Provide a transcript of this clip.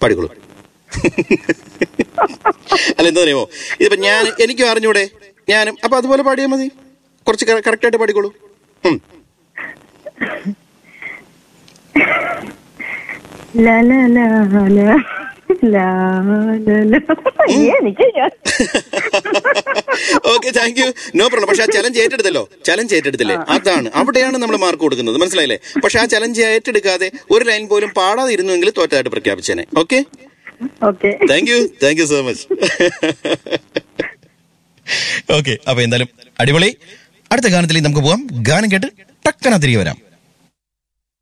പാടിക്കോളൂ അല്ല എന്താ അറിയുമോ ഇതിപ്പോ ഞാൻ എനിക്കും അറിഞ്ഞൂടെ ഞാനും അപ്പൊ അതുപോലെ പാടിയാൽ മതി കുറച്ച് കറക്റ്റ് ആയിട്ട് പാടിക്കോളൂ ഉം. ലാ ലാ ലാ ലാ ലാ ലാ ലാ. എനിക്ക് ഞാൻ okay thank you no problem പക്ഷെ ആ ചലഞ്ച് ഏറ്റെടുത്തല്ലോ ചലഞ്ച് ഏറ്റെടുത്തില്ലേ അതാണ് അവിടെയാണ് നമ്മൾ മാർക്ക് കൊടുക്കുന്നത് മനസ്സിലായില്ലേ പക്ഷെ ആ ചലഞ്ച് ഏറ്റെടുക്കാതെ ഒരു ലൈൻ പോലും പാടാതെ ഇരുന്നുവെങ്കിൽ തോറ്റായിട്ട് പ്രഖ്യാപിച്ചേനെ okay okay thank you thank you so much okay അപ്പൊ എന്തായാലും അടിപൊളി അടുത്ത ഗാനത്തിലേക്ക് നമുക്ക് പോവാം ഗാനം കേട്ട് ടക്കന തിരികെ വരാം